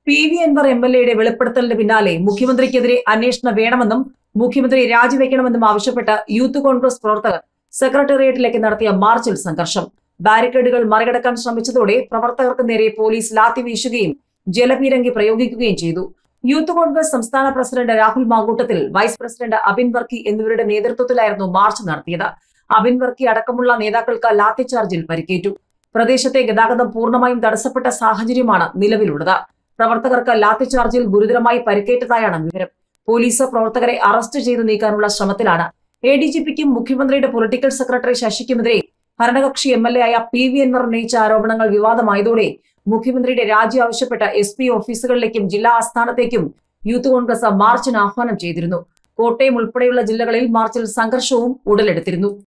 P V Anvar M L എയുടെ വെളിപ്പെടുത്തലിന് പിന്നാലെ മുഖ്യമന്ത്രിക്കെതിരെ അന്വേഷണം വേണമെന്നും മുഖ്യമന്ത്രി രാജിവെക്കണമെന്നും ആവശ്യപ്പെട്ട് യൂത്ത് കോൺഗ്രസ് പ്രവർത്തകർ സെക്രട്ടേറിയറ്റിലേക്ക് നടത്തിയ മാർച്ചിൽ സംഘർഷം ബാരിക്കേഡുകൾ മറികടക്കാൻ ശ്രമിച്ചതോടെ പ്രവർത്തകർക്ക് നേരെ പോലീസ് ലാത്തി വീശുകയും ജലപീരങ്കി പ്രയോഗിക്കുകയും ചെയ്തു യൂത്ത് കോൺഗ്രസ് സംസ്ഥാന president Rahul Mankoottathil vice president Abin Varkey എന്നിവരുടെ നേതൃത്വത്തിലായിരുന്നു മാർച്ച് നടത്തിയത് അബിൻ വർക്കി അടക്കമുള്ള നേതാക്കൾക്ക് ലാത്തിചാർജിൽ പരിക്കേറ്റു പ്രദേശത്തെ ഗതാഗതം പൂർണ്ണമായും തടസ്സപ്പെട്ട സാഹചര്യമാണ് നിലവിലുള്ളത് പ്രവർത്തകർക്ക് ലാത്തിചാർജിൽ ഗുരുതരമായി പരിക്കേറ്റതായാണ് വിവരം പോലീസ് പ്രവർത്തകരെ അറസ്റ്റ് ചെയ്ത് നീക്കാനുള്ള ശ്രമത്തിലാണ് എ ഡി ജി പിക്കും മുഖ്യമന്ത്രിയുടെ പൊളിറ്റിക്കൽ സെക്രട്ടറി ശശിക്കുമെതിരെ ഭരണകക്ഷി എം എൽ എ ആയ പി വി അൻവർ ഉന്നയിച്ച ആരോപണങ്ങൾ വിവാദമായതോടെ മുഖ്യമന്ത്രിയുടെ രാജി ആവശ്യപ്പെട്ട എസ് പി ഓഫീസുകളിലേക്കും ജില്ലാ ആസ്ഥാനത്തേക്കും യൂത്ത് കോൺഗ്രസ് മാർച്ചിന് ആഹ്വാനം ചെയ്തിരുന്നു കോട്ടയം ഉൾപ്പെടെയുള്ള ജില്ലകളിൽ മാർച്ചിൽ സംഘർഷവും ഉടലെടുത്തിരുന്നു